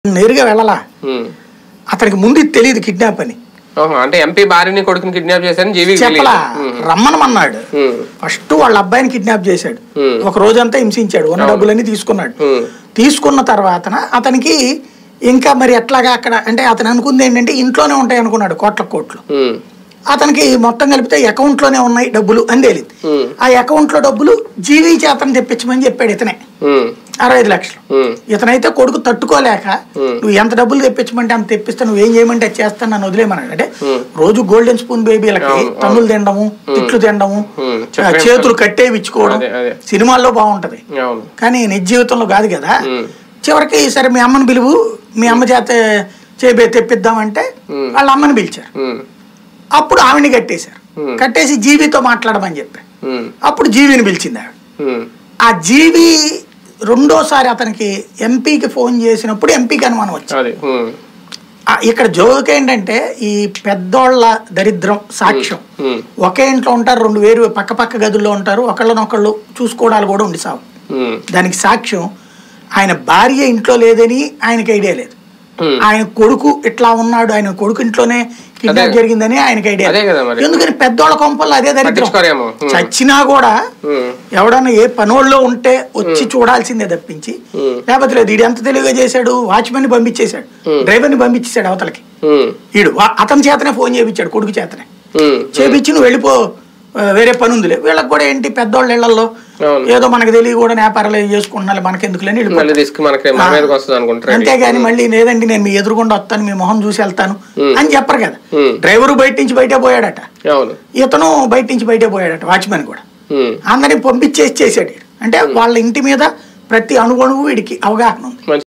నేరుగా వెళ్ళలా ఉమ్. అతనికి ముందు ఇది తెలియదు కిడ్నాప్ అని ఓహో, అంటే ఎంపీ భార్యని కొడుకుని కిడ్నాప్ చేశారని జీవి చెప్పలా రమ్మనమన్నాడు ఉమ్. ఫస్ట్ వాళ్ళ అబ్బాయిని కిడ్నాప్ చేశాడు Hmm. ఒక రోజంతా హింసించాడు ఉన్న డబ్బులన్నీ తీసుకున్నాడు ఉమ్. తీసుకున్న తర్వాతన అతనికి ఇంకా మరి ఎట్లాగా అక్కడ అంటే అతను అనుకుంది ఏంటంటే ఇంట్లోనే ఉంటాయి అనుకున్నాడు కోట్ల కోట్లు ఉమ్. అతనికి మొత్తం కలిపితే అకౌంట్లోనే ఉన్నాయి డబ్బులు అని తేలింది ఉమ్. ఆ అకౌంట్లో డబ్బులు జీవీ చేతను తెప్పించమని చెప్పాడు ఇతనే ఉమ్. అరవై ఐదు లక్షలు ఉమ్. ఇతనైతే కొడుకు తట్టుకోలేక Hmm. నువ్వు ఎంత డబ్బులు తెప్పించమంటే అంత తెప్పిస్తా నువ్వు ఏం చేయమంటే అది చేస్తాను నన్ను వదిలేమన్నాడు అంటే Hmm. రోజు గోల్డెన్ స్పూన్ బేబీలకి అవును, అవును. తన్నులు తినడము తిట్లు తినడము Hmm. ఆ, చెప్పేం చేతులు కట్టేవిచ్చుకోవడం అదే, అదే. సినిమాల్లో బాగుంటది అవును కానీ నిజ జీవితంలో కాదు కదా Hmm. చివరికి సరే మీ అమ్మని పిలువు మీ అమ్మ చేత చేబే తెప్పిద్దామంటే Hmm. వాళ్ళ అమ్మని పిలిచారు ఉమ్. అప్పుడు ఆవిడని కట్టేశారు Hmm. కట్టేసి జీవితో మాట్లాడమని చెప్పారు ఉమ్. అప్పుడు జీవిని పిలిచింది ఆవిడ ఉమ్. ఆ జీవి రెండోసారి అతనికి ఎంపీకి ఫోన్ చేసినప్పుడు ఎంపీకి అనుమానం వచ్చింది అదే ఉమ్. ఆ, ఇక్కడ జోక్ ఏంటంటే ఈ పెద్దోళ్ళ దరిద్రం సాక్ష్యం ఉమ్. ఒకే ఇంట్లో ఉంటారు రెండు వేరు పక్క పక్క గదుల్లో ఉంటారు ఒకళ్ళనొకళ్ళు చూసుకోవడాలు కూడా ఉండి సావు ఉమ్. దానికి సాక్ష్యం ఆయన భార్య ఇంట్లో లేదని ఆయనకి ఐడియా లేదు ఉమ్. ఆయన కొడుకు ఇట్లా ఉన్నాడు ఆయన కొడుకు ఇంట్లోనే కిడ్నాప్ అదే. జరిగిందని ఆయనకి ఐడియా అదే కదా మరి. ఎందుకని పెద్దోళ్ళ కొంపల్లో అదే దరిద్రం పట్టించుకోరేమో ఉమ్. చచ్చినా కూడా ఉమ్. ఎవడన్నా ఏ పనోళ్ళలో ఉంటే వచ్చి చూడాల్సిందే తప్పించి ఉమ్. లేకపోతే లేదు వీడు ఎంత తెలివిగా చేశాడు వాచ్మెన్ ని పంపించేశాడు ఉమ్. డ్రైవర్ ని పంపించేశాడు అవతలకి ఉమ్. వీడు వా- అతని చేతనే ఫోన్ చేయించాడు కొడుకు చేతనే ఉమ్. చేపించి నువ్వు వెళ్ళిపో ఆ, వేరే పని ఉందిలే వీళ్ళకి కూడా ఏంటి పెద్దోళ్ళ ఇళ్లలో అవును. ఏదో మనకు తెలియ కూడా వ్యాపారాలు ఏం చేసుకుంటున్నా మనకెందుకులేని మళ్ళీ వెళ్ళిపోతారు రిస్క్ మనకి మన మీదకి వస్తుంది అనుకుంటారు అంతేగాని మళ్ళీ లేదండి నేను మీ ఎదురుగుండా వస్తాను మీ మొహం చూసి వెళ్తాను ఉమ్. అని చెప్పరు కదా ఉమ్. డ్రైవరు బయట నుంచి బయటే పోయాడట అవును ఇతను బయట నుంచి బయటే పోయాడట వాచ్మెన్ కూడా ఉమ్. అందరిని పంపించేసి చేసాడు వీడు. అంటే వాళ్ళ ఇంటి మీద ప్రతి అణువణువు వీడికి అవగాహన ఉంది మంచి